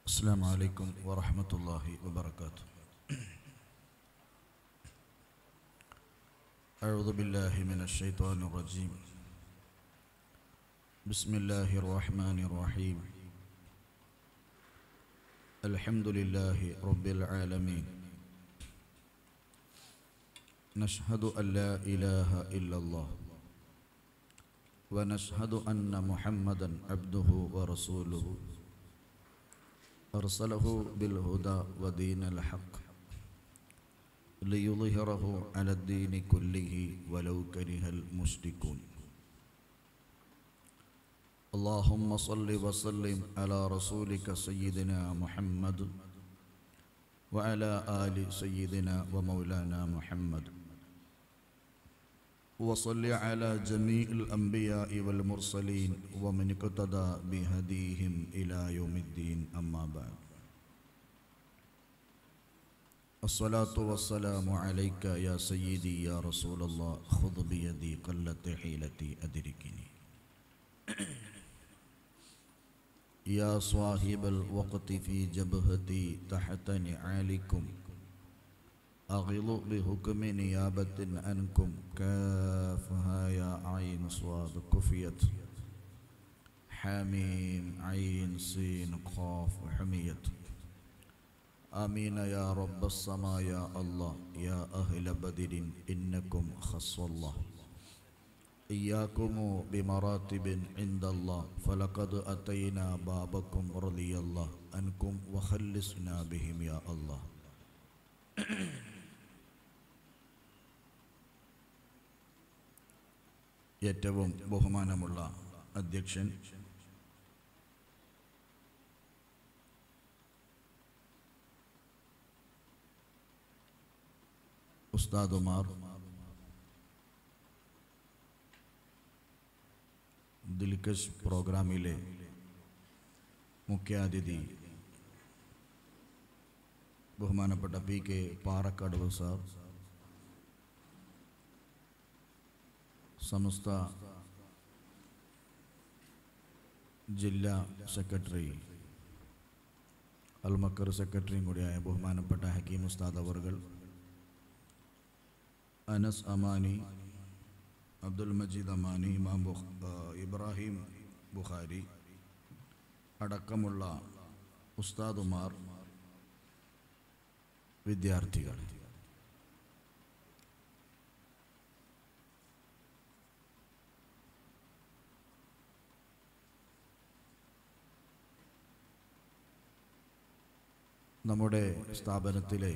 السلام عليكم ورحمة الله وبركاته أعوذ بالله من الشيطان الرجيم بسم الله الرحمن الرحيم الحمد لله رب العالمين نشهد أن لا إله إلا الله ونشهد أن محمدا عبده ورسوله أرسله بالهدى ودين الحق ليظهره على الدين كله ولو كره المشركون اللهم صل وسلم على رسولك سيدنا محمد وعلى آل سيدنا ومولانا محمد وصل على جميع الأنبياء والمرسلين ومن اقتدى بهديهم إلى يوم الدين أما بعد الصلاة والسلام عليك يا سيدي يا رسول الله خذ بيدي قلت حيلتي أدركني يا صاحب الوقت في جبهتي تحت نعالكم أغل بحكم نيابة عنكم كافها يا عين صاد كفيت حميم عين سين قاف حميت آمين يا رب السماء يا الله يا أهل بدر إنكم خص الله إياكم بمراتب عند الله فلقد أتينا بابكم رضي الله عنكم وخلصنا بهم يا الله ഏറ്റവും ബഹുമാനമുള്ള അധ്യക്ഷൻ ഉസ്താദുമാർ ദിൽക്കഷ് പ്രോഗ്രാമിലെ മുഖ്യാതിഥി ബഹുമാനപ്പെട്ട P K Parakkadavu sir Samastha ജില്ലാ സെക്രട്ടറി അൽമക്കർ സെക്രട്ടറിയും കൂടിയായ ബഹുമാനപ്പെട്ട ഹക്കീം ഉസ്താദ് അവർകൾ അനസ് അമാനി അബ്ദുൽ മജീദ് അമാനി ഇമാം ബുഖ് ഇബ്രാഹിം ബുഖാരി അടക്കമുള്ള ഉസ്താദുമാർ വിദ്യാർത്ഥികൾ നമ്മുടെ സ്ഥാപനത്തിലെ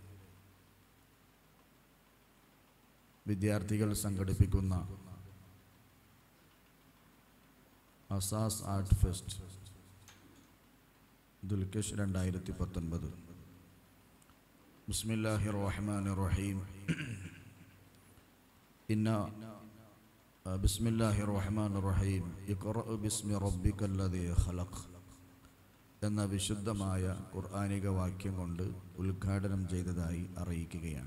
വിദ്യാർത്ഥികൾ സംഘടിപ്പിക്കുന്ന അസാസ് ആർട്ട് ഫെസ്റ്റ് ദുൽക്കഷ് രണ്ടായിരത്തി പത്തൊൻപത് ബിസ്മില്ലാഹി റഹ്മാൻ റഹീം ഇന്ന ബിസ്മില്ലാഹി റഹ്മാൻ റഹീം ഇഖ്റ ബിസ്മി റബ്ബിക്കല്ലദീ ഖലഖ് എന്ന വിശുദ്ധമായ ഖുർആാനിക വാക്യം കൊണ്ട് ഉദ്ഘാടനം ചെയ്തതായി അറിയിക്കുകയാണ്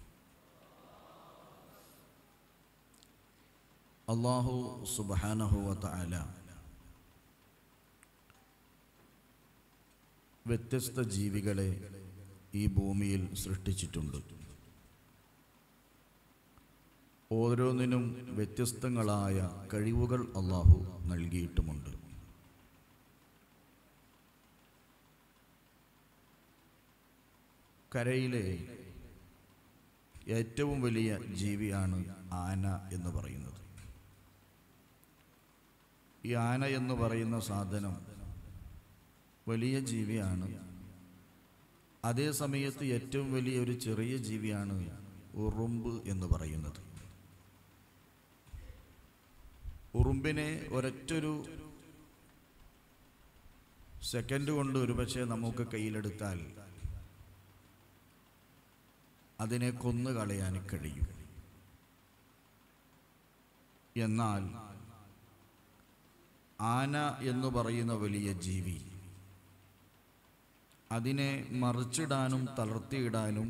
അള്ളാഹു സുബാനഹുവത്ത അല വ്യത്യസ്ത ജീവികളെ ഈ ഭൂമിയിൽ സൃഷ്ടിച്ചിട്ടുണ്ട് ഓരോന്നിനും വ്യത്യസ്തങ്ങളായ കഴിവുകൾ അള്ളാഹു നൽകിയിട്ടുമുണ്ട് കരയിലെ ഏറ്റവും വലിയ ജീവിയാണ് ആന എന്ന് പറയുന്നത് ഈ ആന എന്ന് പറയുന്ന സാധനം വലിയ ജീവിയാണ് അതേ സമയത്ത് ഏറ്റവും വലിയ ഒരു ചെറിയ ജീവിയാണ് ഉറുമ്പ് എന്ന് പറയുന്നത് ഉറുമ്പിനെ ഒരൊറ്റൊരു സെക്കൻഡ് കൊണ്ട് ഒരുപക്ഷെ നമുക്ക് കയ്യിലെടുത്താൽ അതിനെ കൊന്നു കളയാൻ കഴിയും എന്നാൽ ആന എന്ന് പറയുന്ന വലിയ ജീവി അതിനെ മറിച്ചിടാനും തളർത്തിയിടാനും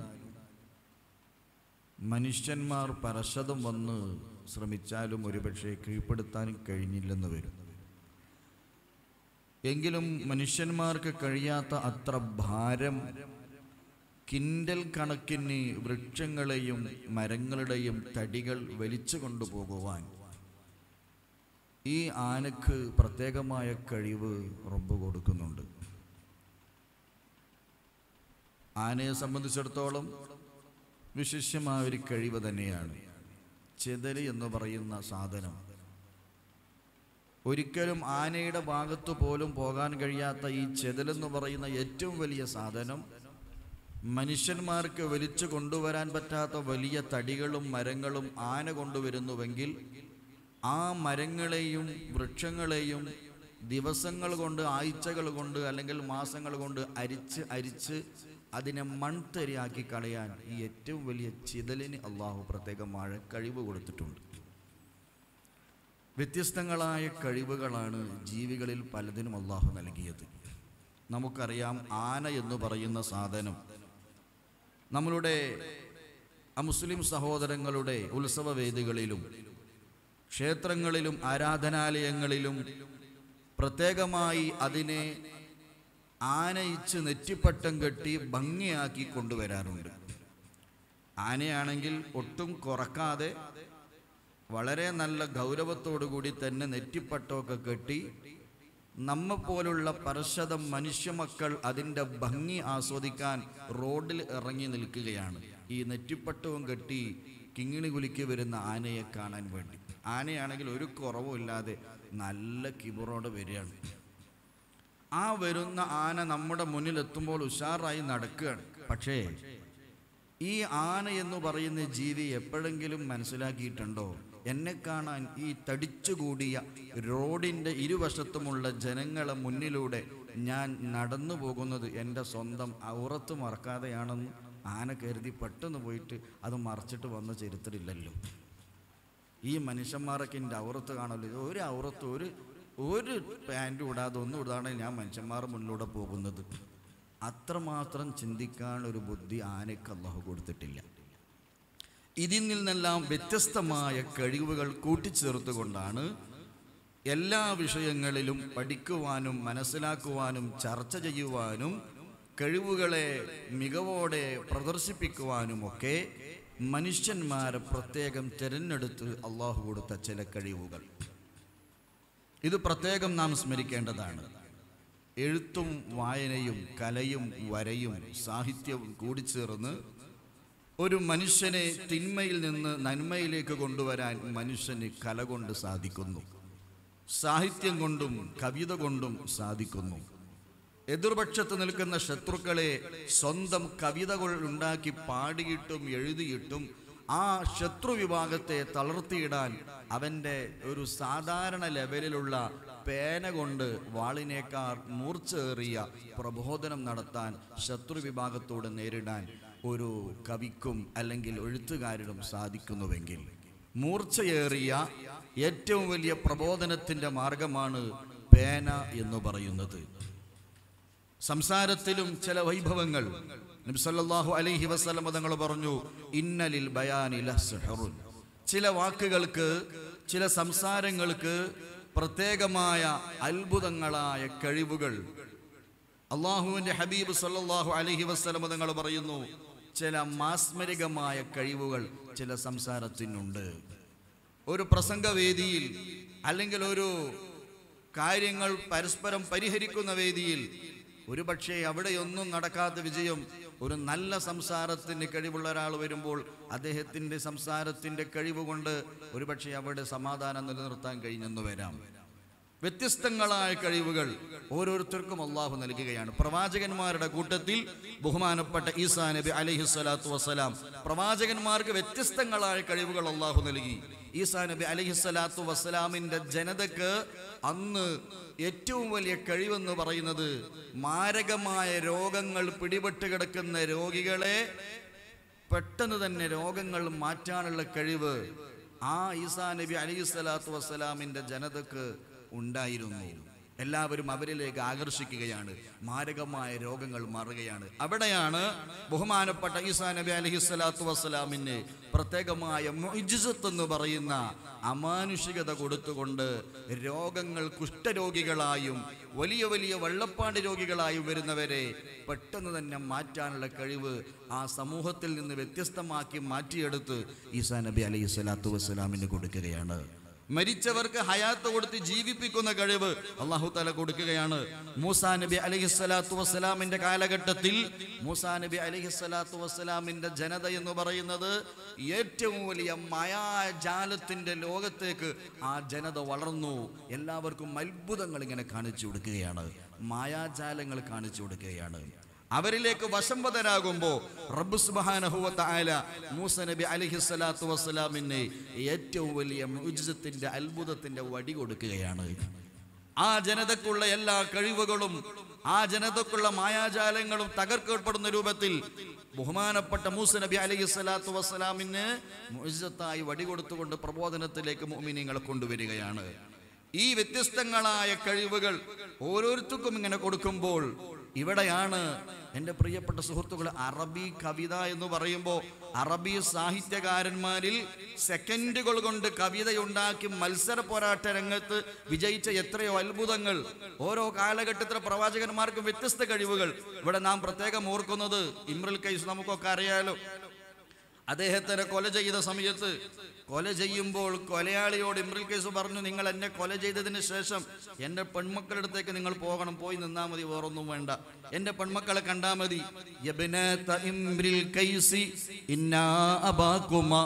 മനുഷ്യന്മാർ പരശതം വന്ന് ശ്രമിച്ചാലും ഒരുപക്ഷെ കീഴ്പ്പെടുത്താൻ കഴിഞ്ഞില്ലെന്ന് വരും എങ്കിലും മനുഷ്യന്മാർക്ക് കഴിയാത്ത അത്ര ഭാരം കിൻഡൽ കണക്കിന് വൃക്ഷങ്ങളെയും മരങ്ങളുടെയും തടികൾ വലിച്ചു കൊണ്ടുപോകുവാൻ ഈ ആനക്ക് പ്രത്യേകമായ കഴിവ് റബ്ബ് കൊടുക്കുന്നുണ്ട് ആനയെ സംബന്ധിച്ചിടത്തോളം വിശിഷ്യമായ ഒരു കഴിവ് തന്നെയാണ് ചെതല് എന്ന് പറയുന്ന സാധനം ഒരിക്കലും ആനയുടെ ഭാഗത്തു പോലും പോകാൻ കഴിയാത്ത ഈ ചെതലെന്ന് പറയുന്ന ഏറ്റവും വലിയ സാധനം മനുഷ്യന്മാർക്ക് വലിച്ചു കൊണ്ടുവരാൻ പറ്റാത്ത വലിയ തടികളും മരങ്ങളും ആന കൊണ്ടുവരുന്നുവെങ്കിൽ ആ മരങ്ങളെയും വൃക്ഷങ്ങളെയും ദിവസങ്ങൾ കൊണ്ട് ആഴ്ചകൾ കൊണ്ട് അല്ലെങ്കിൽ മാസങ്ങൾ കൊണ്ട് അരിച്ച് അരിച്ച് അതിനെ മൺതരിയാക്കി കളയാൻ ഈ ഏറ്റവും വലിയ ചിതലിന് അള്ളാഹു പ്രത്യേകമായ കഴിവ് കൊടുത്തിട്ടുണ്ട് വ്യത്യസ്തങ്ങളായ കഴിവുകളാണ് ജീവികളിൽ പലതിനും അള്ളാഹു നൽകിയത് നമുക്കറിയാം ആന എന്ന് പറയുന്ന സാധനം നമ്മളുടെ അമുസ്ലിം സഹോദരങ്ങളുടെ ഉത്സവ വേദികളിലും ക്ഷേത്രങ്ങളിലും ആരാധനാലയങ്ങളിലും പ്രത്യേകമായി അതിനെ ആനയിച്ച് നെറ്റിപ്പട്ടം കെട്ടി ഭംഗിയാക്കി കൊണ്ടുവരാറുണ്ട് ആനയാണെങ്കിൽ ഒട്ടും കുറക്കാതെ വളരെ നല്ല ഗൗരവത്തോടു കൂടി തന്നെ നെറ്റിപ്പട്ടമൊക്കെ കെട്ടി നമ്മെപ്പോലുള്ള പരശതം മനുഷ്യമക്കൾ അതിൻ്റെ ഭംഗി ആസ്വദിക്കാൻ റോഡിൽ ഇറങ്ങി നിൽക്കുകയാണ് ഈ നെറ്റിപ്പട്ടവും കെട്ടി കിങ്ങിണി കുലിക്ക് വരുന്ന ആനയെ കാണാൻ വേണ്ടി ആനയാണെങ്കിൽ ഒരു കുറവും ഇല്ലാതെ നല്ല കിബറോടെ വരികയാണ് ആ വരുന്ന ആന നമ്മുടെ മുന്നിൽ എത്തുമ്പോൾ ഉഷാറായി നടക്കുകയാണ് പക്ഷേ ഈ ആന എന്ന് പറയുന്ന ജീവി എപ്പോഴെങ്കിലും മനസ്സിലാക്കിയിട്ടുണ്ടോ എന്നെ കാണാൻ ഈ തടിച്ചുകൂടിയ റോഡിൻ്റെ ഇരുവശത്തുമുള്ള ജനങ്ങളെ മുന്നിലൂടെ ഞാൻ നടന്നു പോകുന്നത് എൻ്റെ സ്വന്തം ഔറത്ത് മറക്കാതെയാണെന്ന് ആന കരുതി പെട്ടെന്ന് പോയിട്ട് അത് മറച്ചിട്ട് വന്ന ചരിത്രമില്ലല്ലോ ഈ മനുഷ്യന്മാരൊക്കെ എൻ്റെ ഔറത്ത് കാണല്ലോ ഒരു ഔറത്ത് ഒരു ഒരു പാൻറ് ഇടാതെ ഒന്നും ഇടാതെ ഞാൻ മനുഷ്യന്മാർ മുന്നിലൂടെ പോകുന്നത് അത്രമാത്രം ചിന്തിക്കാൻ ഒരു ബുദ്ധി ആനയ്ക്ക് അള്ളാഹു കൊടുത്തിട്ടില്ല ഇതിൽ നിന്നെല്ലാം വ്യത്യസ്തമായ കഴിവുകൾ കൂട്ടിച്ചേർത്തുകൊണ്ടാണ് എല്ലാ വിഷയങ്ങളിലും പഠിക്കുവാനും മനസ്സിലാക്കുവാനും ചർച്ച ചെയ്യുവാനും കഴിവുകളെ മികവോടെ പ്രദർശിപ്പിക്കുവാനുമൊക്കെ മനുഷ്യന്മാരെ പ്രത്യേകം തിരഞ്ഞെടുത്ത് അള്ളാഹു കൊടുത്ത ചില കഴിവുകൾ ഇത് പ്രത്യേകം നാം സ്മരിക്കേണ്ടതാണ് എഴുത്തും വായനയും കലയും വരയും സാഹിത്യവും കൂടിച്ചേർന്ന് ഒരു മനുഷ്യനെ തിന്മയിൽ നിന്ന് നന്മയിലേക്ക് കൊണ്ടുവരാൻ മനുഷ്യന് കല കൊണ്ട് സാധിക്കുന്നു സാഹിത്യം കൊണ്ടും കവിത കൊണ്ടും സാധിക്കുന്നു എതിർപക്ഷത്ത് നിൽക്കുന്ന ശത്രുക്കളെ സ്വന്തം കവിതകൾ ഉണ്ടാക്കി പാടിയിട്ടും എഴുതിയിട്ടും ആ ശത്രു വിഭാഗത്തെ തളർത്തിയിടാൻ അവൻ്റെ ഒരു സാധാരണ ലെവലിലുള്ള പേന കൊണ്ട് വാളിനേക്കാൾ മൂർച്ചേറിയ പ്രബോധനം നടത്താൻ ശത്രു വിഭാഗത്തോട് നേരിടാൻ ഒരു കവിക്കും അല്ലെങ്കിൽ എഴുത്തുകാരനും സാധിക്കുന്നുവെങ്കിൽ മൂർച്ചയേറിയ ഏറ്റവും വലിയ പ്രബോധനത്തിൻ്റെ മാർഗമാണ് പേന എന്ന് പറയുന്നത് സംസാരത്തിലും ചില വൈഭവങ്ങൾ നബിസല്ലാഹു അലൈഹി വസല്ലം തങ്ങൾ പറഞ്ഞു ഇന്നലിൽ ബയാനി ലസ്ഹറുൻ ചില വാക്കുകൾക്ക് ചില സംസാരങ്ങൾക്ക് പ്രത്യേകമായ അത്ഭുതങ്ങളായ കഴിവുകൾ അള്ളാഹുവിന്റെ ഹബീബ് സല്ലല്ലാഹു അലൈഹി വസല്ലം തങ്ങൾ പറയുന്നു ചില മാസ്മരികമായ കഴിവുകൾ ചില സംസാരത്തിനുണ്ട് ഒരു പ്രസംഗവേദിയിൽ അല്ലെങ്കിൽ ഒരു കാര്യങ്ങൾ പരസ്പരം പരിഹരിക്കുന്ന വേദിയിൽ ഒരു പക്ഷേ അവിടെയൊന്നും നടക്കാത്ത വിജയം ഒരു നല്ല സംസാരത്തിന് കഴിവുള്ള ഒരാൾ വരുമ്പോൾ അദ്ദേഹത്തിൻ്റെ സംസാരത്തിൻ്റെ കഴിവ് കൊണ്ട് ഒരുപക്ഷെ അവിടെ സമാധാനം നിലനിർത്താൻ കഴിഞ്ഞെന്ന് വരാം വ്യത്യസ്തങ്ങളായ കഴിവുകൾ ഓരോരുത്തർക്കും അള്ളാഹു നൽകുകയാണ് പ്രവാചകന്മാരുടെ കൂട്ടത്തിൽ ബഹുമാനപ്പെട്ട ഈസാ നബി അലൈഹി സ്വലാത്തു വസ്സലാം പ്രവാചകന്മാർക്ക് വ്യത്യസ്തങ്ങളായ കഴിവുകൾ അള്ളാഹു നൽകി ഈസാ നബി അലൈഹി സ്വലാത്തു വസ്സലാമിന്റെ ജനതക്ക് അന്ന് ഏറ്റവും വലിയ കഴിവെന്ന് പറയുന്നത് മാരകമായ രോഗങ്ങൾ പിടിപെട്ട് കിടക്കുന്ന രോഗികളെ പെട്ടെന്ന് തന്നെ രോഗങ്ങൾ മാറ്റാനുള്ള കഴിവ് ആ ഈസാ നബി അലൈഹി സ്വലാത്തു വസ്സലാമിന്റെ ജനതക്ക് ഉണ്ടായിരുന്നു എല്ലാവരും അവരിലേക്ക് ആകർഷിക്കുകയാണ് മാരകമായ രോഗങ്ങൾ മാറുകയാണ് അവിടെയാണ് ബഹുമാനപ്പെട്ട ഈസാ നബി അലഹി സ്വലാത്തു വസ്സലാമിന് പ്രത്യേകമായ മൊയ്ജിസത്ത് എന്ന് പറയുന്ന അമാനുഷികത കൊടുത്തുകൊണ്ട് രോഗങ്ങൾ കുഷ്ഠരോഗികളായും വലിയ വലിയ വെള്ളപ്പാട് രോഗികളായും വരുന്നവരെ പെട്ടെന്ന് തന്നെ മാറ്റാനുള്ള കഴിവ് ആ സമൂഹത്തിൽ നിന്ന് വ്യത്യസ്തമാക്കി മാറ്റിയെടുത്ത് ഈസാ നബി അലൈഹി സ്വലാത്തു വസ്സലാമിന് കൊടുക്കുകയാണ് മരിച്ചവർക്ക് ഹയാത്ത് കൊടുത്ത് ജീവിപ്പിക്കുന്ന കഴിവ് അള്ളാഹു തല കൊടുക്കുകയാണ് മൂസാ നബി അലൈഹി സ്വലാത്തു വസ്സലാമിന്റെ കാലഘട്ടത്തിൽ മൂസാ നബി അലൈഹി സ്വലാത്തു വസ്സലാമിന്റെ ജനത എന്ന് പറയുന്നത് ഏറ്റവും വലിയ മായാജാലത്തിന്റെ ലോകത്തേക്ക് ആ ജനത വളർന്നു എല്ലാവർക്കും അത്ഭുതങ്ങൾ ഇങ്ങനെ കാണിച്ചു കൊടുക്കുകയാണ് മായാജാലങ്ങൾ കാണിച്ചു കൊടുക്കുകയാണ് അവരിലേക്ക് വശംവദരാകുമ്പോൾ റബ്ബ് സുബ്ഹാനഹു ആല മൂസ നബി അലൈഹി സ്വലാത്തു വസ്സലാമിന് ഏറ്റവും വലിയ മുജിസത്തിന്റെ അത്ഭുതത്തിന്റെ വടി കൊടുക്കുകയാണ് ആ ജനതക്കുള്ള എല്ലാ കഴിവുകളും ആ ജനതക്കുള്ള മായാജാലങ്ങളും തകർക്കപ്പെടുന്ന രൂപത്തിൽ ബഹുമാനപ്പെട്ട മൂസ നബി അലൈഹി സ്വലാത്തു വസ്സലാമിന് മുജിസത്തായി വടി കൊടുത്തുകൊണ്ട് പ്രബോധനത്തിലേക്ക് മോമിനിങ്ങളെ കൊണ്ടുവരികയാണ് ഈ വ്യത്യസ്തങ്ങളായ കഴിവുകൾ ഓരോരുത്തർക്കും ഇങ്ങനെ കൊടുക്കുമ്പോൾ ഇവിടെയാണ് എൻ്റെ പ്രിയപ്പെട്ട സുഹൃത്തുക്കൾ അറബി കവിത എന്ന് പറയുമ്പോൾ അറബി സാഹിത്യകാരന്മാരിൽ സെക്കൻഡുകൾ കൊണ്ട് കവിതയുണ്ടാക്കി മത്സര പോരാട്ട രംഗത്ത് വിജയിച്ച എത്രയോ അത്ഭുതങ്ങൾ ഓരോ കാലഘട്ടത്തിലെ പ്രവാചകന്മാർക്കും വ്യത്യസ്ത കഴിവുകൾ ഇവിടെ നാം പ്രത്യേകം ഓർക്കുന്നത് ഇമ്രുൽ കൈസ് നമുക്കൊക്കെ അറിയാലോ അദ്ദേഹത്തിനെ കൊല ചെയ്ത സമയത്ത് കൊല ചെയ്യുമ്പോൾ കൊലയാളിയോട് ഇമ്രിൽ കേസ് പറഞ്ഞു നിങ്ങൾ എന്നെ കൊല ചെയ്തതിന് ശേഷം എൻ്റെ പെൺമക്കളുടെ അടുത്തേക്ക് നിങ്ങൾ പോകണം പോയി നിന്നാ മതി വേറൊന്നും വേണ്ട എൻ്റെ പെൺമക്കളെ കണ്ടാ മതി യബ്നത ഇമ്രിൽ കൈസി ഇന്നാ അബാകുമാ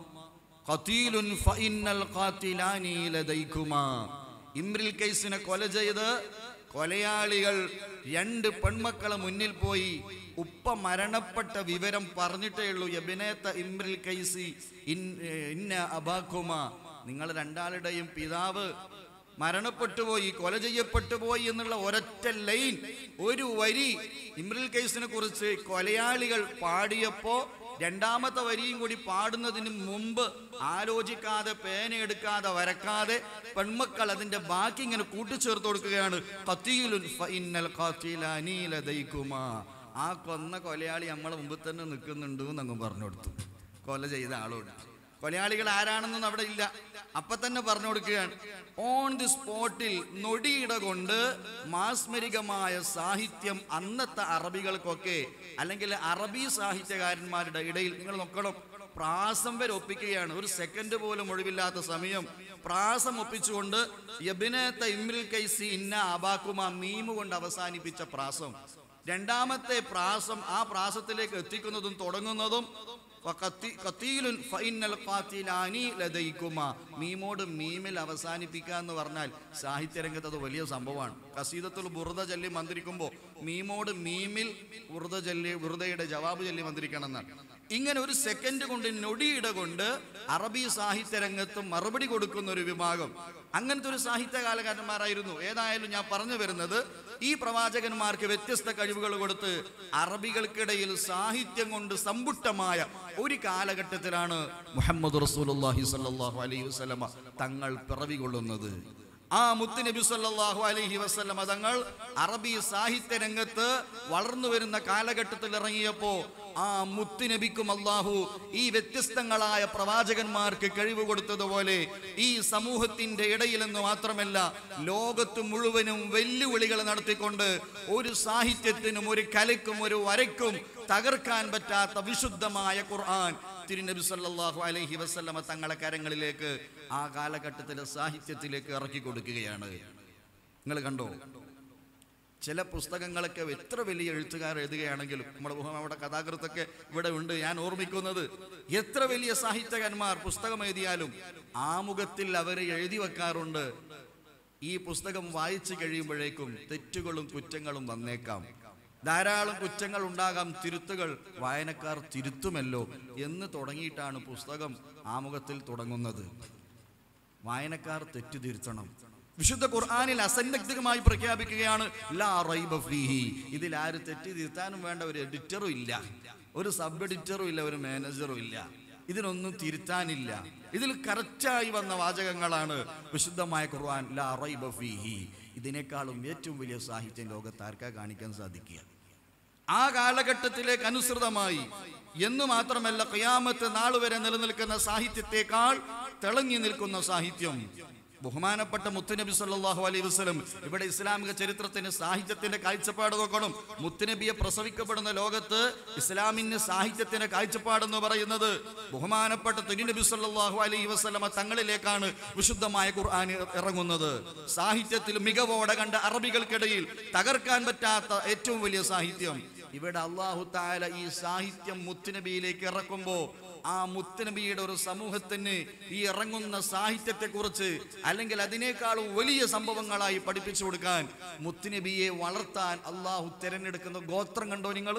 ഖതീലുൻ ഫഇന്നൽ ഖാതിലാനി ലദൈകുമാ ഇമ്രിൽ കൈസിനെ കൊല ചെയ്ത് കൊലയാളികൾ രണ്ട് പെൺമക്കളെ മുന്നിൽ പോയി ഉപ്പ മരണപ്പെട്ട വിവരം പറഞ്ഞിട്ടേ ഉള്ളൂ യബിനേത്ത ഇമ്രിൽ കൈസി ഇൻ- ഇന്ന അബാക്കുമ നിങ്ങൾ രണ്ടാളുടെയും പിതാവ് മരണപ്പെട്ടു പോയി കൊല ചെയ്യപ്പെട്ടു പോയി എന്നുള്ള ഒരൊറ്റ ലൈൻ ഒരു വരി ഇമ്രിൽ കൈസിനെ കുറിച്ച് കൊലയാളികൾ പാടിയപ്പോ രണ്ടാമത്തെ വരിയും കൂടി പാടുന്നതിന് മുമ്പ് ആലോചിക്കാതെ പേനയെടുക്കാതെ വരക്കാതെ പെൺമക്കൾ അതിന്റെ ബാക്കി ഇങ്ങനെ കൂട്ടിച്ചേർത്ത് കൊടുക്കുകയാണ് ഖത്തീലുൻ ഫഇന്നൽ ഖാതിലാനി ലദൈകുമാ. ആ കൊന്ന കൊലയാളി നമ്മളെ മുമ്പിൽ തന്നെ നിൽക്കുന്നുണ്ട് എന്നങ്ങ് പറഞ്ഞു കൊടുത്തു കൊല ചെയ്ത ആളോട് കൊലയാളികൾ ആരാണെന്നൊന്നും അവിടെ ഇല്ല അപ്പൊ തന്നെ പറഞ്ഞു കൊടുക്കുകയാണ് ഓൺ ദി സ്പോട്ടിൽ നൊടിയിട കൊണ്ട് മാസ്മരികമായ സാഹിത്യം അന്നത്തെ അറബികൾക്കൊക്കെ അല്ലെങ്കിൽ അറബി സാഹിത്യകാരന്മാരുടെ ഇടയിൽ നിങ്ങൾ നോക്കണം പ്രാസം വരെ ഒപ്പിക്കുകയാണ് ഒരു സെക്കൻഡ് പോലും ഒഴിവില്ലാത്ത സമയം പ്രാസം ഒപ്പിച്ചുകൊണ്ട് യബിനത്തെ ഇമ്രിൽ കൈസി ഇന്ന അബാക്കുമ മീമ് കൊണ്ട് അവസാനിപ്പിച്ച പ്രാസം രണ്ടാമത്തെ പ്രാസം ആ പ്രാസത്തിലേക്ക് എത്തിക്കുന്നതും തുടങ്ങുന്നതും വഖത്തി- ഖത്തീലുൻ ഫഇന്നൽ ഖാതിലാനി ലദൈകുമാ. മീമോട് മീമിൽ അവസാനിപ്പിക്കുക എന്ന് പറഞ്ഞാൽ സാഹിത്യരംഗത്ത് അത് വലിയ സംഭവമാണ് കസീദത്തുൽ ബുറുദ ചൊല്ലി മന്ത്രിക്കുമ്പോൾ മീമോട് മീമിൽ ബുറുദ ചൊല്ലി ബുറുദയുടെ ജവാബ് ചൊല്ലി മന്ത്രിക്കണം എന്നാണ് ഇങ്ങനെ ഒരു സെക്കൻഡ് കൊണ്ട് നൊടിയിട കൊണ്ട് അറബി സാഹിത്യരംഗത്ത് മറുപടി കൊടുക്കുന്ന ഒരു വിഭാഗം അങ്ങനത്തെ ഒരു സാഹിത്യകാലകാരന്മാരായിരുന്നു ഏതായാലും ഞാൻ പറഞ്ഞു വരുന്നത് ഈ പ്രവാചകന്മാർക്ക് വ്യത്യസ്ത കഴിവുകൾ കൊടുത്ത് അറബികൾക്കിടയിൽ സാഹിത്യം കൊണ്ട് സമ്പുഷ്ടമായ ഒരു കാലഘട്ടത്തിലാണ് മുഹമ്മദ് റസൂലുള്ളാഹി സ്വല്ലല്ലാഹു അലൈഹി വസല്ലമ തങ്ങൾ പിറവി കൊള്ളുന്നത് ആ മുത്തുനബി സല്ലല്ലാഹു അലൈഹി വസല്ലമ തങ്ങൾ അറബി സാഹിത്യ രംഗത്ത് വളർന്നു വരുന്ന കാലഘട്ടത്തിൽ ഇറങ്ങിയപ്പോ ആ മുത്തുനബിക്കും അള്ളാഹു ഈ വ്യത്യസ്തങ്ങളായ പ്രവാചകന്മാർക്ക് കഴിവ് കൊടുത്തതുപോലെ ഈ സമൂഹത്തിന്റെ ഇടയിൽ എന്ന് മാത്രമല്ല ലോകത്ത് മുഴുവനും വെല്ലുവിളികൾ നടത്തിക്കൊണ്ട് ഒരു സാഹിത്യത്തിനും ഒരു കലയ്ക്കും ഒരു വരയ്ക്കും തകർക്കാൻ പറ്റാത്ത വിശുദ്ധമായ ഖുർആൻ തിരുനബി സല്ലല്ലാഹു അലൈഹി വസല്ലമ തങ്ങളെ കരങ്ങളിലേക്ക് ആ കാലഘട്ടത്തിലെ സാഹിത്യത്തിലേക്ക് ഇറക്കി കൊടുക്കുകയാണ് നിങ്ങൾ കണ്ടോ ചില പുസ്തകങ്ങളൊക്കെ എത്ര വലിയ എഴുത്തുകാർ എഴുതുകയാണെങ്കിലും നമ്മുടെ നമ്മുടെ കഥാകൃത്തൊക്കെ ഇവിടെ ഉണ്ട് ഞാൻ ഓർമ്മിക്കുന്നത് എത്ര വലിയ സാഹിത്യകാരന്മാർ പുസ്തകം എഴുതിയാലും ആമുഖത്തിൽ അവർ എഴുതി വെക്കാറുണ്ട് ഈ പുസ്തകം വായിച്ചു കഴിയുമ്പോഴേക്കും തെറ്റുകളും കുറ്റങ്ങളും വന്നേക്കാം ധാരാളം കുറ്റങ്ങൾ ഉണ്ടാകാം തിരുത്തുകൾ വായനക്കാർ തിരുത്തുമല്ലോ എന്ന് തുടങ്ങിയിട്ടാണ് പുസ്തകം ആമുഖത്തിൽ തുടങ്ങുന്നത് വായനക്കാർ തെറ്റ് തിരുത്തണം വിശുദ്ധ ഖുർആനിൽ അസന്നിഗ്ധമായി പ്രഖ്യാപിക്കുകയാണ് ലാ റൈബ ഫീഹി ഇതിൽ ആര് തെറ്റ് തിരുത്താനും വേണ്ട ഒരു എഡിറ്ററും ഇല്ല ഒരു സബ് എഡിറ്ററും ഇല്ല ഒരു മാനേജറും ഇല്ല ഇതിനൊന്നും തിരുത്താനില്ല ഇതിൽ കറക്റ്റായി വന്ന വാചകങ്ങളാണ് വിശുദ്ധമായ ഖുർആൻ ലാ റൈബ ഫീഹി ഇതിനേക്കാളും ഏറ്റവും വലിയ സാഹിത്യം ലോകത്ത് ആർക്കാ കാണിക്കാൻ സാധിക്കുക ആ കാലഘട്ടത്തിലേക്ക് അനുസൃതമായി എന്ന് മാത്രമല്ല ഖിയാമത്ത് നാൾ വരെ നിലനിൽക്കുന്ന സാഹിത്യത്തെക്കാൾ തിളങ്ങി നിൽക്കുന്ന സാഹിത്യം ബഹുമാനപ്പെട്ട മുത്തുനബി സല്ലല്ലാഹു അലൈഹി വസല്ലം ഇവിടെ ഇസ്ലാമിക ചരിത്രത്തിന് സാഹിത്യത്തിന്റെ കാഴ്ചപ്പാട് നോക്കണം മുത്തുനബിയെ പ്രസവിക്കപ്പെടുന്ന ലോകത്ത് ഇസ്ലാമിന് സാഹിത്യത്തിന്റെ കാഴ്ചപ്പാടെന്ന് പറയുന്നത് ബഹുമാനപ്പെട്ട തുനിനബി സല്ലല്ലാഹു അലൈഹി വസല്ലമ തങ്ങളിലേക്കാണ് വിശുദ്ധമായ ഖുർആൻ ഇറങ്ങുന്നത് സാഹിത്യത്തിൽ മികവോടെ കണ്ട അറബികൾക്കിടയിൽ തകർക്കാൻ പറ്റാത്ത ഏറ്റവും വലിയ സാഹിത്യം ഇവിടെ അള്ളാഹു താല ഈ സാഹിത്യം മുത്തുനബിയിലേക്ക് ഇറക്കുമ്പോൾ ആ മുത്തുനബിയുടെ ഒരു സമൂഹത്തിന് ഈ ഇറങ്ങുന്ന സാഹിത്യത്തെക്കുറിച്ച് അല്ലെങ്കിൽ അതിനേക്കാളും വലിയ സംഭവങ്ങളായി പഠിപ്പിച്ചു കൊടുക്കാൻ മുത്തുനബിയെ വളർത്താൻ അള്ളാഹു തിരഞ്ഞെടുക്കുന്ന ഗോത്രം കണ്ടോ നിങ്ങൾ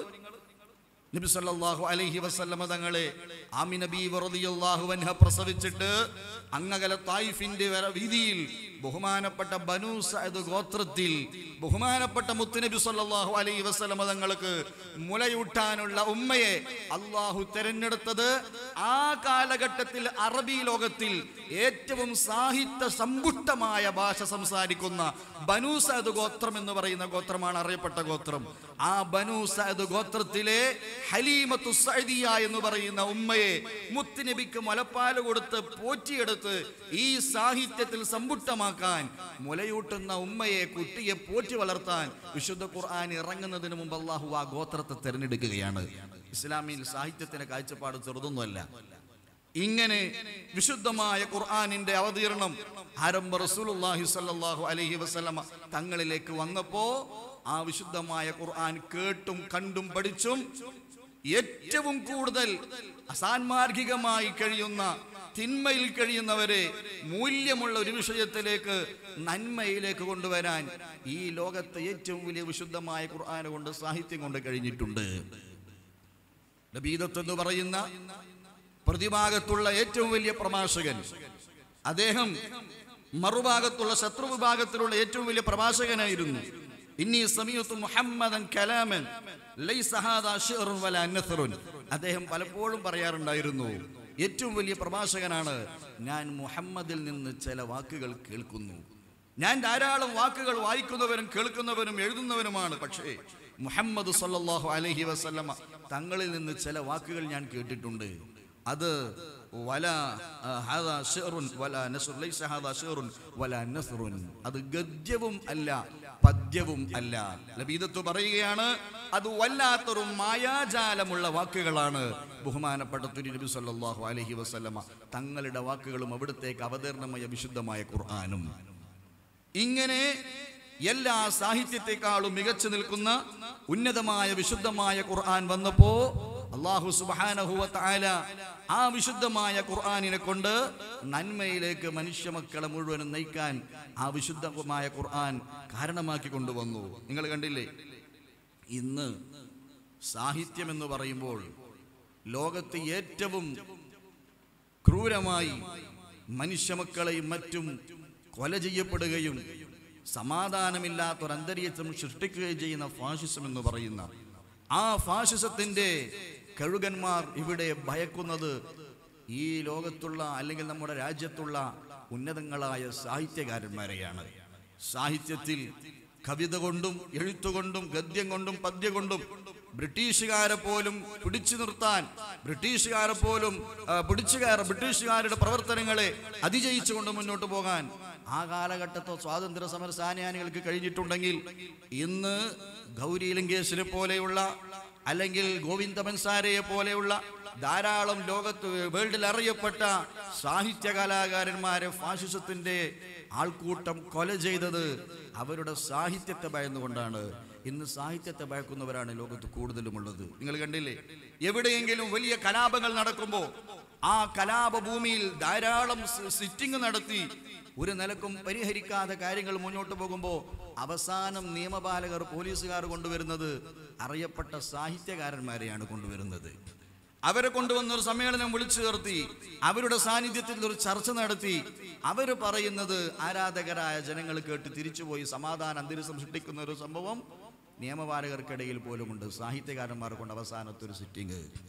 നബി സല്ലല്ലാഹു അലൈഹി വസല്ലമ തങ്ങളെ ആമി നബി റളിയല്ലാഹു അൻഹ പ്രസവിച്ചിട്ട് അങ്ങകല തായിഫിന്റെ വര വീതിയിൽ ബഹുമാനപ്പെട്ട ബനു സഅദ് ഗോത്രത്തിൽ ബഹുമാനപ്പെട്ട മുത്തുനബി സല്ലല്ലാഹു അലൈഹി വസല്ലമ തങ്ങൾക്ക് മുലയൂട്ടാനുള്ള ഉമ്മയെ അള്ളാഹു തിരഞ്ഞെടുത്തത് ആ കാലഘട്ടത്തിൽ അറബി ലോകത്തിൽ ഏറ്റവും സാഹിത്യ സമ്പുഷ്ടമായ ഭാഷ സംസാരിക്കുന്ന ബനു സഅദ് ഗോത്രം എന്ന് പറയുന്ന ഗോത്രമാണ് അറിയപ്പെട്ട ഗോത്രം ആ ബനു സഅദ് ഗോത്രത്തിലെ ഹലീമത്തു സഅദിയ എന്ന് പറയുന്ന ഉമ്മയെ മുത്തുനബിക്ക് മുലപ്പാല് കൊടുത്ത് പോറ്റിയെടുത്ത് ഈ സാഹിത്യത്തിൽ സമ്പുഷ്ടമാക്കാൻ മുലയൂട്ടുന്ന ഉമ്മയെ കുട്ടിയെ പോറ്റി വളർത്താൻ വിശുദ്ധ ഖുർആൻ ഇറങ്ങുന്നതിന് മുമ്പ് അള്ളാഹു ആ ഗോത്രത്തെ തിരഞ്ഞെടുക്കുകയാണ് ഇസ്ലാമിൽ സാഹിത്യത്തിന്റെ കാഴ്ചപ്പാട് ചെറുതൊന്നുമല്ല ഇങ്ങനെ വിശുദ്ധമായ ഖുർആനിന്റെ അവതീർണം ആരംഭ റസൂലുള്ളാഹി സ്വല്ലല്ലാഹു അലൈഹി വസല്ലമ തങ്ങളിലേക്ക് വന്നപ്പോ ആ വിശുദ്ധമായ ഖുർആൻ കേട്ടും കണ്ടും പഠിച്ചും ഏറ്റവും കൂടുതൽ അസാൻമാർഗികമായി കഴിയുന്ന തിന്മയിൽ കഴിയുന്നവരെ മൂല്യമുള്ള ഒരു വിഷയത്തിലേക്ക് നന്മയിലേക്ക് കൊണ്ടുവരാൻ ഈ ലോകത്തെ ഏറ്റവും വലിയ വിശുദ്ധമായ ഖുർആൻ കൊണ്ട് സാഹിത്യം കൊണ്ട് കഴിഞ്ഞിട്ടുണ്ട് നബീദത്ത് എന്ന് പറയുന്ന പ്രതിഭാഗത്തുള്ള ഏറ്റവും വലിയ പ്രഭാഷകൻ അദ്ദേഹം മറുഭാഗത്തുള്ള ശത്രു വിഭാഗത്തിലുള്ള ഏറ്റവും വലിയ പ്രഭാഷകനായിരുന്നു ഇന്നി സമീഅത്തു മുഹമ്മദൻ കലാമൻ ലൈസ ഹാദാ ശിഅറുൻ വലാ നഥറുൻ അദ്ദേഹം പലപ്പോഴും പറയാറുണ്ടായിരുന്നു ഏറ്റവും വലിയ പ്രഭാഷകനാണ് ഞാൻ മുഹമ്മദിൽ നിന്ന് ചില വാക്കുകൾ കേൾക്കുന്നു ഞാൻ ധാരാളം വാക്കുകൾ വായിക്കുന്നവനും കേൾക്കുന്നവനും എഴുതുന്നവനുമാണ് പക്ഷേ മുഹമ്മദ് സല്ലല്ലാഹു അലൈഹി വസല്ലമ തങ്ങളിൽ നിന്ന് ചില വാക്കുകൾ ഞാൻ കേട്ടിട്ടുണ്ട് അത് വല ആ, ഹാദാ ശിഅറുൻ വല നസ്ർ ലൈസ ഹാദാ ശിഅറുൻ വല നസ്റുൻ അത് ഗദ്യവും അല്ല പദ്യവും അല്ല ലബീദത്ത് പറയുകയാണ് അത് വല്ലാത്തൊരു മായാജാലമുള്ള വാക്കുകളാണ് ബഹുമാനപ്പെട്ട തുരി നബി സല്ലല്ലാഹു അലൈഹി വസല്ലമ തങ്ങളുടെ വാക്കുകളും അവിടുത്തേക്ക് അവതരണമായ വിശുദ്ധമായ ഖുർആനും ഇങ്ങനെ എല്ലാ സാഹിത്യത്തെക്കാളും മികച്ചു നിൽക്കുന്ന ഉന്നതമായ വിശുദ്ധമായ ഖുർആൻ വന്നപ്പോ അള്ളാഹു സുബാനഹുവ താല ആ വിശുദ്ധമായ ഖുർആനിനെ കൊണ്ട് നന്മയിലേക്ക് മനുഷ്യ മക്കളെ മുഴുവനും നയിക്കാൻ ആ വിശുദ്ധമായ ഖുർആൻ കാരണമാക്കി കൊണ്ടുവന്നു നിങ്ങൾ കണ്ടില്ലേ ഇന്ന് സാഹിത്യം എന്ന് പറയുമ്പോൾ ലോകത്ത് ഏറ്റവും ക്രൂരമായി മനുഷ്യമക്കളെയും മറ്റും കൊല ചെയ്യപ്പെടുകയും സമാധാനമില്ലാത്തൊരു അന്തരീക്ഷം സൃഷ്ടിക്കുകയും ചെയ്യുന്ന ഫാഷിസം എന്ന് പറയുന്ന ആ ഫാഷിസത്തിന്റെ കഴുകന്മാർ ഇവിടെ ഭയക്കുന്നത് ഈ ലോകത്തുള്ള അല്ലെങ്കിൽ നമ്മുടെ രാജ്യത്തുള്ള ഉന്നതങ്ങളായ സാഹിത്യകാരന്മാരെയാണ് സാഹിത്യത്തിൽ കവിത കൊണ്ടും എഴുത്തുകൊണ്ടും ഗദ്യം കൊണ്ടും പദ്യം കൊണ്ടും ബ്രിട്ടീഷുകാരെ പോലും പിടിച്ചു നിർത്താൻ ബ്രിട്ടീഷുകാരെ പോലും ആ, പിടിച്ചുകാർ ബ്രിട്ടീഷുകാരുടെ പ്രവർത്തനങ്ങളെ അതിജയിച്ചുകൊണ്ട് മുന്നോട്ട് പോകാൻ ആ കാലഘട്ടത്തെ സ്വാതന്ത്ര്യ സമര സേനാനികൾക്ക് കഴിഞ്ഞിട്ടുണ്ടെങ്കിൽ ഇന്ന് ഗൗരി ലങ്കേഷിനെ പോലെയുള്ള അല്ലെങ്കിൽ ഗോവിന്ദ ബൻസാരയെ പോലെയുള്ള ധാരാളം ലോകത്ത് വേൾഡിൽ അറിയപ്പെട്ട സാഹിത്യ കലാകാരന്മാരെ ഫാഷിസത്തിന്റെ ആൾക്കൂട്ടം കൊല ചെയ്തത് അവരുടെ സാഹിത്യത്തെ ഭയന്നുകൊണ്ടാണ് ഇന്ന് സാഹിത്യത്തെ ഭയക്കുന്നവരാണ് ലോകത്ത് കൂടുതലുമുള്ളത് നിങ്ങൾ കണ്ടില്ലേ എവിടെയെങ്കിലും വലിയ കലാപങ്ങൾ നടക്കുമ്പോൾ ആ കലാപഭൂമിയിൽ ധാരാളം സിറ്റിംഗ് നടത്തി ഒരു നിലക്കും പരിഹരിക്കാതെ കാര്യങ്ങൾ മുന്നോട്ട് പോകുമ്പോൾ അവസാനം നിയമപാലകർ പോലീസുകാർ കൊണ്ടുവരുന്നത് അറിയപ്പെട്ട സാഹിത്യകാരന്മാരെയാണ് കൊണ്ടുവരുന്നത് അവരെ കൊണ്ടുവന്ന ഒരു സമ്മേളനം വിളിച്ചു ചേർത്തി അവരുടെ സാന്നിധ്യത്തിൽ ഒരു ചർച്ച നടത്തി അവർ പറയുന്നത് ആരാധകരായ ജനങ്ങൾ കേട്ട് തിരിച്ചുപോയി സമാധാന അന്തരീക്ഷം സൃഷ്ടിക്കുന്ന ഒരു സംഭവം നിയമപാലകർക്കിടയിൽ പോലുമുണ്ട് സാഹിത്യകാരന്മാർ കൊണ്ട് അവസാനത്തെ ഒരു സിറ്റിംഗ്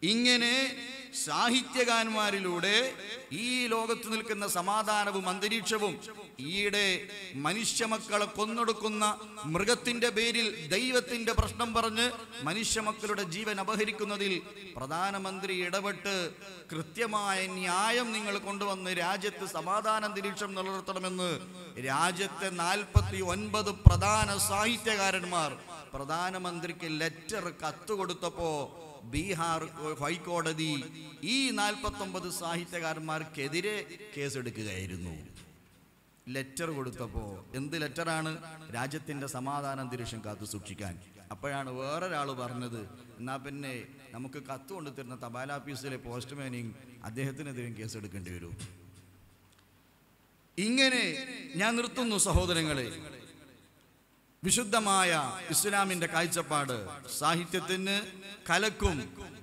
ഇങ്ങനെ സാഹിത്യകാരന്മാരിലൂടെ ഈ ലോകത്ത് നിൽക്കുന്ന സമാധാനവും അന്തരീക്ഷവും ഈയിടെ മനുഷ്യമക്കളെ കൊന്നൊടുക്കുന്ന മൃഗത്തിന്റെ പേരിൽ ദൈവത്തിന്റെ പ്രശ്നം പറഞ്ഞ് മനുഷ്യമക്കളുടെ ജീവൻ അപഹരിക്കുന്നതിൽ പ്രധാനമന്ത്രി ഇടപെട്ട് കൃത്യമായ ന്യായം നിങ്ങൾ കൊണ്ടുവന്ന് രാജ്യത്ത് സമാധാന അന്തരീക്ഷം നിലനിർത്തണമെന്ന് രാജ്യത്തെ നാൽപ്പത്തി ഒൻപത് പ്രധാന സാഹിത്യകാരന്മാർ പ്രധാനമന്ത്രിക്ക് ലെറ്റർ കത്ത് കൊടുത്തപ്പോ ബീഹാർ ഹൈക്കോടതി ഈ നാൽപ്പത്തൊമ്പത് സാഹിത്യകാരന്മാർക്കെതിരെ കേസെടുക്കുകയായിരുന്നു ലെറ്റർ കൊടുത്തപ്പോൾ എന്ത് ലെറ്ററാണ് രാജ്യത്തിൻ്റെ സമാധാന അന്തരീക്ഷം കാത്തു സൂക്ഷിക്കാൻ അപ്പോഴാണ് വേറൊരാൾ പറഞ്ഞത് എന്നാൽ പിന്നെ നമുക്ക് കത്ത് കൊണ്ടുതരുന്ന തപാൽ ഓഫീസിലെ പോസ്റ്റ്മാനെയും അദ്ദേഹത്തിനെതിരെയും കേസെടുക്കേണ്ടി വരും ഇങ്ങനെ ഞാൻ നിർത്തുന്നു സഹോദരങ്ങളെ വിശുദ്ധമായ ഇസ്ലാമിന്റെ കാഴ്ചപ്പാട് സാഹിത്യത്തിന് കലക്കും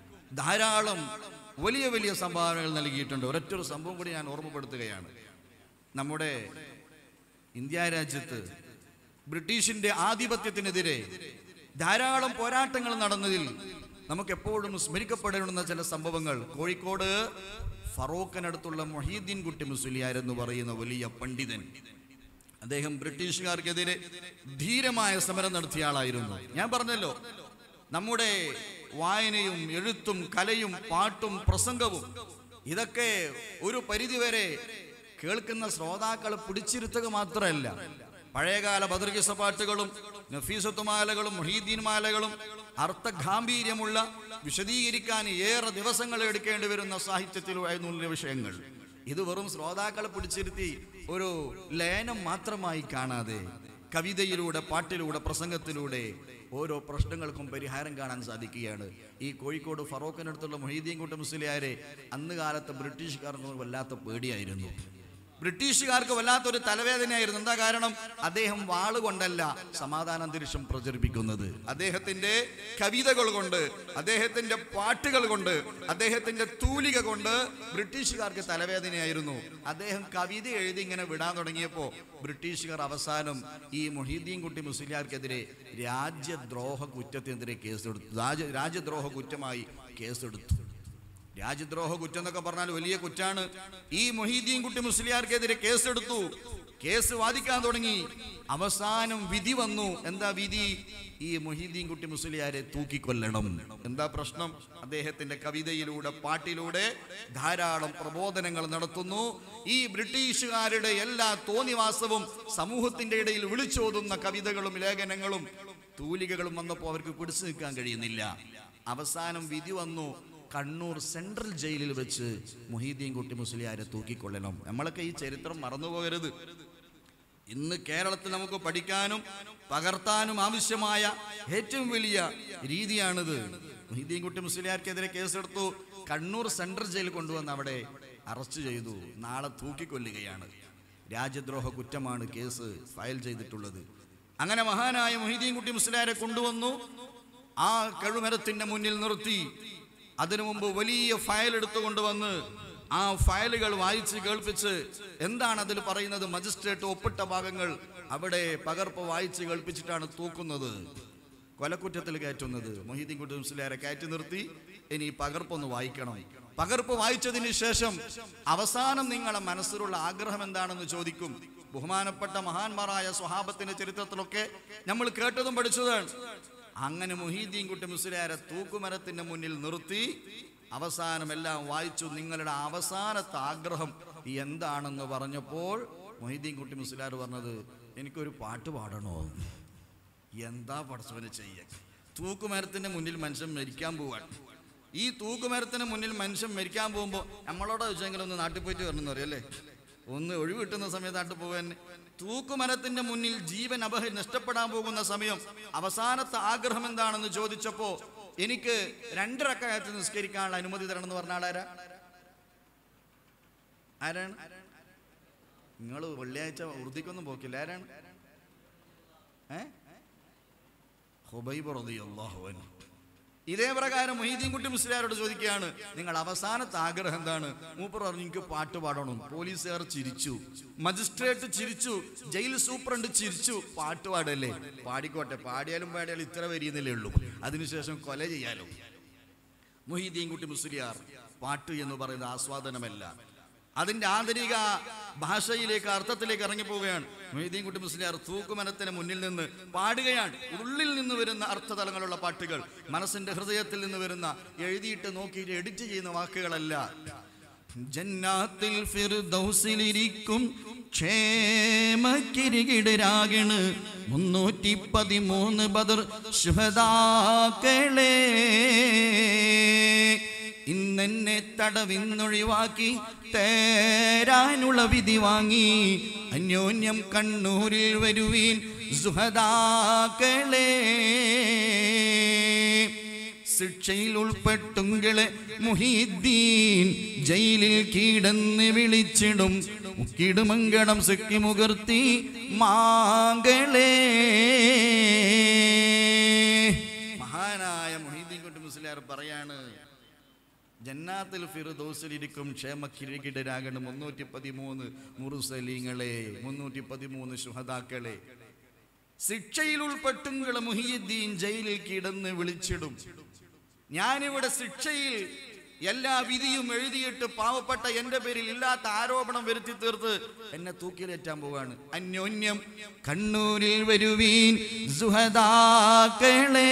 ധാരാളം വലിയ വലിയ സംഭാവനകൾ നൽകിയിട്ടുണ്ട് ഒരൊറ്റൊരു സംഭവം കൂടി ഞാൻ ഓർമ്മപ്പെടുത്തുകയാണ് നമ്മുടെ ഇന്ത്യ രാജ്യത്ത് ബ്രിട്ടീഷിന്റെ ആധിപത്യത്തിനെതിരെ ധാരാളം പോരാട്ടങ്ങൾ നടന്നതിൽ നമുക്ക് എപ്പോഴും സ്മരിക്കപ്പെടേണ്ടുന്ന ചില സംഭവങ്ങൾ കോഴിക്കോട് ഫറോക്കിനടുത്തുള്ള മൊഹീദ്ദീൻ കുട്ടി മുസ്ലിയാർ എന്ന് പറയുന്ന വലിയ പണ്ഡിതൻ അദ്ദേഹം ബ്രിട്ടീഷുകാർക്കെതിരെ ധീരമായ സമരം നടത്തിയ ആളായിരുന്നു ഞാൻ പറഞ്ഞല്ലോ നമ്മുടെ വായനയും എഴുത്തും കലയും പാട്ടും പ്രസംഗവും ഇതൊക്കെ ഒരു പരിധിവരെ കേൾക്കുന്ന ശ്രോതാക്കൾ പിടിച്ചിരുത്തുക മാത്രമല്ല പഴയകാല ബദർഗിസ പാട്ടുകളും നഫീസത്തുമാലകളും മൊഹീദ്ദീൻ മാലകളും അർത്ഥഗാംഭീര്യമുള്ള വിശദീകരിക്കാൻ ഏറെ ദിവസങ്ങൾ എടുക്കേണ്ടി വരുന്ന സാഹിത്യത്തിലുള്ള വിഷയങ്ങൾ ഇത് വെറും ശ്രോതാക്കളെ പിടിച്ചിരുത്തി ഒരു ലയനം മാത്രമായി കാണാതെ കവിതയിലൂടെ പാട്ടിലൂടെ പ്രസംഗത്തിലൂടെ ഓരോ പ്രശ്നങ്ങൾക്കും പരിഹാരം കാണാൻ സാധിക്കുകയാണ് ഈ കോഴിക്കോട് ഫറോക്കിനടുത്തുള്ള മൊഹീദ്ദീൻ കുട്ടി മുസ്ലിയാരെ അന്ന് കാലത്ത് ബ്രിട്ടീഷുകാർക്ക് വല്ലാത്ത പേടിയായിരുന്നു ബ്രിട്ടീഷുകാർക്ക് വല്ലാത്തൊരു തലവേദനയായിരുന്നു എന്താ കാരണം അദ്ദേഹം വാളുകൊണ്ടല്ല സമാധാന അന്തരീക്ഷം പ്രചരിപ്പിക്കുന്നത് അദ്ദേഹത്തിന്റെ കവിതകൾ കൊണ്ട് അദ്ദേഹത്തിന്റെ പാട്ടുകൾ കൊണ്ട് അദ്ദേഹത്തിന്റെ തൂലിക കൊണ്ട് ബ്രിട്ടീഷുകാർക്ക് തലവേദനയായിരുന്നു അദ്ദേഹം കവിത എഴുതി ഇങ്ങനെ വിടാൻ തുടങ്ങിയപ്പോൾ ബ്രിട്ടീഷുകാർ അവസാനം ഈ മൊഹീദ്ദീൻ കുട്ടി മുസ്ലിയാർക്കെതിരെ രാജ്യദ്രോഹ കുറ്റത്തിനെതിരെ കേസെടുത്തു രാജ്യ രാജ്യദ്രോഹ കുറ്റമായി കേസെടുത്തു രാജ്യദ്രോഹ കുറ്റം എന്നൊക്കെ പറഞ്ഞാൽ വലിയ കുറ്റാണ് ഈ മൊഹീദ്ദീൻ കുട്ടി മുസ്ലിയാർക്കെതിരെ കേസെടുത്തു കേസ് വാദിക്കാൻ തുടങ്ങി അവസാനം വിധി വന്നു എന്താ വിധി ഈ മൊഹീദ്ദീൻ കുട്ടി മുസ്ലിയാരെ തൂക്കിക്കൊല്ലണം എന്താ പ്രശ്നം അദ്ദേഹത്തിന്റെ കവിതയിലൂടെ പാട്ടിലൂടെ ധാരാളം പ്രബോധനങ്ങൾ നടത്തുന്നു ഈ ബ്രിട്ടീഷുകാരുടെ എല്ലാ തോന്നിവാസവും സമൂഹത്തിന്റെ ഇടയിൽ വിളിച്ചോതുന്ന കവിതകളും ലേഖനങ്ങളും തൂലികകളും വന്നപ്പോൾ അവർക്ക് പിടിച്ചു നിൽക്കാൻ കഴിയുന്നില്ല അവസാനം വിധി വന്നു കണ്ണൂർ സെൻട്രൽ ജയിലിൽ വെച്ച് മൊഹീദ്ദീൻ കുട്ടി മുസ്ലിയാരെ തൂക്കിക്കൊള്ളണം നമ്മളൊക്കെ ഈ ചരിത്രം മറന്നുപോകരുത് ഇന്ന് കേരളത്തിൽ നമുക്ക് പഠിക്കാനും പകർത്താനും ആവശ്യമായ ഏറ്റവും വലിയ രീതിയാണിത് മൊഹീദ്ദീൻ കുട്ടി മുസ്ലിയാർക്കെതിരെ കേസെടുത്തു കണ്ണൂർ സെൻട്രൽ ജയിൽ കൊണ്ടുവന്ന് അവിടെ അറസ്റ്റ് ചെയ്തു നാളെ തൂക്കിക്കൊല്ലുകയാണ് രാജ്യദ്രോഹ കുറ്റമാണ് കേസ് ഫയൽ ചെയ്തിട്ടുള്ളത് അങ്ങനെ മഹാനായ മൊഹീദ്ദീൻ കുട്ടി മുസ്ലിയാരെ കൊണ്ടുവന്നു ആ കഴുമരത്തിന്റെ മുന്നിൽ നിർത്തി അതിനു മുമ്പ് വലിയ ഫയൽ എടുത്തുകൊണ്ടുവന്ന് ആ ഫയലുകൾ വായിച്ച് കേൾപ്പിച്ച് എന്താണ് അതിൽ പറയുന്നത് മജിസ്ട്രേറ്റ് ഒപ്പിട്ട ഭാഗങ്ങൾ അവിടെ പകർപ്പ് വായിച്ച് കേൾപ്പിച്ചിട്ടാണ് തൂക്കുന്നത് കൊലക്കുറ്റത്തിൽ കയറ്റുന്നത് മൊഹീദ്ദീൻ കുട്ടി മുസ്ലിയാരെ കയറ്റി നിർത്തി ഇനി ഈ പകർപ്പൊന്ന് വായിക്കണം പകർപ്പ് വായിച്ചതിന് ശേഷം അവസാനം നിങ്ങളെ മനസ്സിലുള്ള ആഗ്രഹം എന്താണെന്ന് ചോദിക്കും ബഹുമാനപ്പെട്ട മഹാന്മാരായ സ്വഹാബത്തിന്റെ ചരിത്രത്തിലൊക്കെ നമ്മൾ കേട്ടതും പഠിച്ചതാണ് അങ്ങനെ മുഹീദ്ദീൻ കുട്ടി മുസ്ലിയാരെ തൂക്കുമരത്തിന്റെ മുന്നിൽ നിർത്തി അവസാനം എല്ലാം വായിച്ചു നിങ്ങളുടെ അവസാനത്തെ ആഗ്രഹം എന്താണെന്ന് പറഞ്ഞപ്പോൾ മൊഹീദ്ദീൻ കുട്ടി മുസ്ലിയാർ പറഞ്ഞത് എനിക്കൊരു പാട്ട് പാടണോ എന്താ പടച്ചവന് ചെയ്യാൻ തൂക്കുമരത്തിന്റെ മുന്നിൽ മനുഷ്യൻ മരിക്കാൻ പോവാൻ ഈ തൂക്കുമരത്തിന് മുന്നിൽ മനുഷ്യൻ മരിക്കാൻ പോകുമ്പോൾ നമ്മളോട് ചോദിച്ചെങ്കിലും ഒന്ന് നാട്ടിൽ പോയിട്ട് വരണമെന്ന് പറയല്ലേ ഒന്ന് ഒഴിവ് കിട്ടുന്ന സമയത്ത് നാട്ടിൽ പോകാൻ തൂക്കുമരത്തിന്റെ മുന്നിൽ ജീവൻ അപഹ നഷ്ടപ്പെടാൻ പോകുന്ന സമയം അവസാനത്തെ ആഗ്രഹം എന്താണെന്ന് ചോദിച്ചപ്പോ എനിക്ക് രണ്ടിറക്കായത്ത് നിസ്കരിക്കാനുള്ള അനുമതി തരണം എന്ന് പറഞ്ഞ ആളാരാ ആരാണ് നിങ്ങൾ വെള്ളിയാഴ്ച ഉറുദിക്കൊന്നും പോക്കില്ല ആരാണ് ഏ ഹുബൈബ് റളിയല്ലാഹു അൻഹു ഇതേ പ്രകാരം മൊഹീദ്ദീൻ കുട്ടി മുസ്ലിയാരോട് ചോദിക്കുകയാണ് നിങ്ങൾ അവസാനത്തെ ആഗ്രഹം എന്താണ് മൂപ്പർ പറഞ്ഞു എനിക്ക് പാട്ട് പാടണം പോലീസുകാർ ചിരിച്ചു മജിസ്ട്രേറ്റ് ചിരിച്ചു ജയിൽ സൂപ്രണ്ട് ചിരിച്ചു പാട്ട് പാടല്ലേ പാടിക്കോട്ടെ പാടിയാലും പാടിയാലും ഇത്ര വരിയെന്നല്ലേ ഉള്ളൂ അതിനുശേഷം കൊല ചെയ്യാലോ മൊഹീദ്ദീൻ കുട്ടി മുസ്ലിയാർ പാട്ട് എന്ന് പറയുന്ന ആസ്വാദനമല്ല അതിന്റെ ആന്തരിക ഭാഷയിലേക്ക് അർത്ഥത്തിലേക്ക് ഇറങ്ങിപ്പോവുകയാണ് മൊഹീദ്ദീൻ കുട്ടി മുസ്ലിയാർ തൂക്കുമനത്തിന് മുന്നിൽ നിന്ന് പാടുകയാണ് ഉള്ളിൽ നിന്ന് വരുന്ന അർത്ഥതലങ്ങളുള്ള പാട്ടുകൾ മനസ്സിന്റെ ഹൃദയത്തിൽ നിന്ന് വരുന്ന എഴുതിയിട്ട് നോക്കിയിട്ട് എഡിറ്റ് ചെയ്യുന്ന വാക്കുകളല്ല ജന്നാത്തിൽ ഫിർദൗസിലിരിക്കും ക്ഷേമക്കിരികിടരാകണ് മുന്നൂറ്റി പതിമൂന്ന് ബദർ ശുഹദാക്കളെ ഇന്നെന്നെ തടവിന്നൊഴിവാക്കി തേരാനുള്ള വിധി വാങ്ങി അന്യോന്യം കണ്ണൂരിൽ വരുവീൻ സുഹദാക്കളെ ശിക്ഷയിൽ ഉൾപ്പെട്ടുങ്ങളെ മുഹീദ്ദീൻ ജയിലിൽ കീടന്ന് വിളിച്ചിടും മുക്കിടുമങ്കടം സിക്കി മുകർത്തി മാങ്കളെ മഹാനായ മുഹീദ്ദീൻ കുട്ടി മുസ്ലിയാർ പറയാണ് ജന്നാത്തിൽ ഫിറുദോസിൽ ഇരിക്കും ക്ഷേമ കിരീകിടരാകണം മുന്നൂറ്റി പതിമൂന്ന് മുറുസലീങ്ങളെ മുന്നൂറ്റി പതിമൂന്ന് ശുഹതാക്കളെ ശിക്ഷയിൽ ഉൾപ്പെട്ടുങ്ങളെ മുഹിയുദ്ദീൻ ജയിലിൽ കിടന്ന് വിളിച്ചിടും ഞാനിവിടെ ശിക്ഷയിൽ എല്ലാ വിധിയും എഴുതിയിട്ട് പാവപ്പെട്ട എന്റെ പേരിൽ ഇല്ലാത്ത ആരോപണം വരുത്തി തീർത്ത് എന്നെ തൂക്കിലേറ്റാൻ പോവാണ് അന്യോന്യം കണ്ണൂരിൽ വരുവീൻ സുഹദാക്കളെ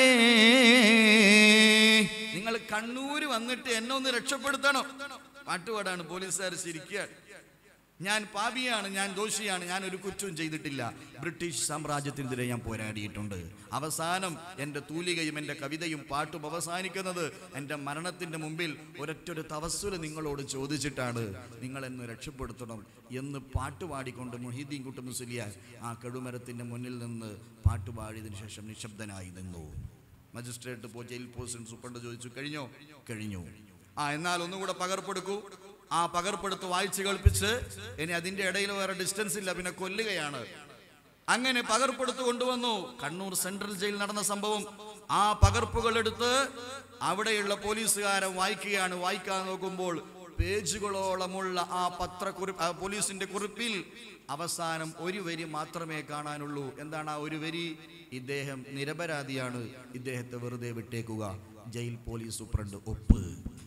നിങ്ങൾ കണ്ണൂര് വന്നിട്ട് എന്നെ ഒന്ന് രക്ഷപ്പെടുത്തണം പാട്ടുപാടാണ് പോലീസുകാർ ശരിക്കുക ഞാൻ പാപിയാണ് ഞാൻ ദോഷിയാണ് ഞാൻ ഒരു കുറ്റവും ചെയ്തിട്ടില്ല ബ്രിട്ടീഷ് സാമ്രാജ്യത്തിനെതിരെ ഞാൻ പോരാടിയിട്ടുണ്ട് അവസാനം എൻ്റെ തൂലികയും എൻ്റെ കവിതയും പാട്ടും അവസാനിക്കുന്നത് എൻ്റെ മരണത്തിൻ്റെ മുമ്പിൽ ഒരൊറ്റൊരു തവസ്സുല് നിങ്ങളോട് ചോദിച്ചിട്ടാണ് നിങ്ങൾ എന്നെ രക്ഷപ്പെടുത്തണം എന്ന് പാട്ടുപാടിക്കൊണ്ട് മൊഹീദ്ദീൻ കുട്ടി മുസ്ലിയാർ ആ കടുമരത്തിൻ്റെ മുന്നിൽ നിന്ന് പാട്ടുപാടിയതിനു ശേഷം നിശബ്ദനായി നിന്നു മജിസ്ട്രേറ്റ് പോ ജയിൽ പോസ്റ്റ് സൂപ്രണ്ട് ചോദിച്ചു കഴിഞ്ഞോ കഴിഞ്ഞു ആ എന്നാൽ ഒന്നുകൂടെ പകർപ്പെടുക്കൂ ആ പകർപ്പെടുത്ത് വായിച്ചു കേൾപ്പിച്ച് ഇനി അതിന്റെ ഇടയിൽ വേറെ ഡിസ്റ്റൻസ് ഇല്ല പിന്നെ കൊല്ലുകയാണ് അങ്ങനെ പകർപ്പെടുത്ത് കൊണ്ടുവന്നു കണ്ണൂർ സെൻട്രൽ ജയിൽ നടന്ന സംഭവം ആ പകർപ്പുകൾ എടുത്ത് അവിടെയുള്ള പോലീസുകാരൻ വായിക്കുകയാണ് വായിക്കാൻ നോക്കുമ്പോൾ പേജുകളോളമുള്ള ആ പത്രക്കുറി ആ പോലീസിന്റെ കുറിപ്പിൽ അവസാനം ഒരു വരി മാത്രമേ കാണാനുള്ളൂ എന്താണ് ആ ഒരു വരി ഇദ്ദേഹം നിരപരാധിയാണ് ഇദ്ദേഹത്തെ വെറുതെ വിട്ടേക്കുക ജയിൽ പോലീസ് സൂപ്രണ്ട് ഒപ്പ്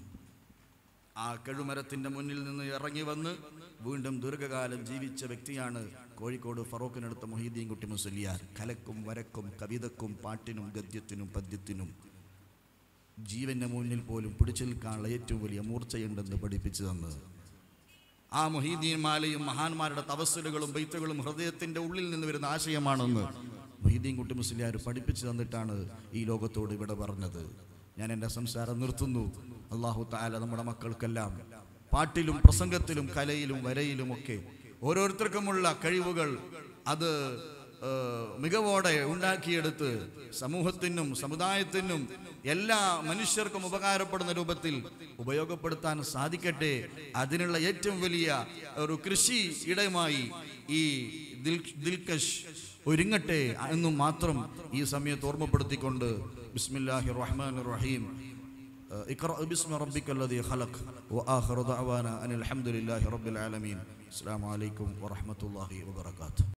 ആ കഴുമരത്തിന്റെ മുന്നിൽ നിന്ന് ഇറങ്ങി വന്ന് വീണ്ടും ദീർഘകാലം ജീവിച്ച വ്യക്തിയാണ് കോഴിക്കോട് ഫറോക്കിനടുത്ത മൊഹീദ്ദീൻ കുട്ടി മുസ്ലിയാർ കലക്കും വരക്കും കവിതക്കും പാട്ടിനും ഗദ്യത്തിനും പദ്യത്തിനും ജീവന്റെ മുന്നിൽ പോലും പിടിച്ചു നിൽക്കാനുള്ള ഏറ്റവും വലിയ മൂർച്ചയുണ്ടെന്ന് പഠിപ്പിച്ചു തന്നത് ആ മൊഹീദ്ദീൻ മാലയും മഹാന്മാരുടെ തവസ്സലുകളും ബൈത്തുകളും ഹൃദയത്തിന്റെ ഉള്ളിൽ നിന്ന് വരുന്ന ആശയമാണെന്ന് മൊഹീദ്ദീൻ കുട്ടി മുസ്ലിയാർ പഠിപ്പിച്ചു തന്നിട്ടാണ് ഈ ലോകത്തോട് ഇവിടെ പറഞ്ഞത് ഞാൻ എൻ്റെ സംസാരം നിർത്തുന്നു അള്ളാഹു താല നമ്മുടെ മക്കൾക്കെല്ലാം പാട്ടിലും പ്രസംഗത്തിലും കലയിലും വരയിലുമൊക്കെ ഓരോരുത്തർക്കുമുള്ള കഴിവുകൾ അത് ഏഹ്, മികവോടെ ഉണ്ടാക്കിയെടുത്ത് സമൂഹത്തിനും സമുദായത്തിനും എല്ലാ മനുഷ്യർക്കും ഉപകാരപ്പെടുന്ന രൂപത്തിൽ ഉപയോഗപ്പെടുത്താൻ സാധിക്കട്ടെ അതിനുള്ള ഏറ്റവും വലിയ ഒരു കൃഷി ഇടമായി ഈ ദിൽ ദിൽകഷ് ഒരുങ്ങട്ടെ എന്നും മാത്രം ഈ സമയത്ത് ഓർമ്മപ്പെടുത്തിക്കൊണ്ട് ബിസ്മില്ലാഹി റഹ്മാൻ റഹീം اقرأ باسم ربك الذي خلق وآخر دعوانا أن الحمد لله رب العالمين السلام عليكم ورحمة الله وبركاته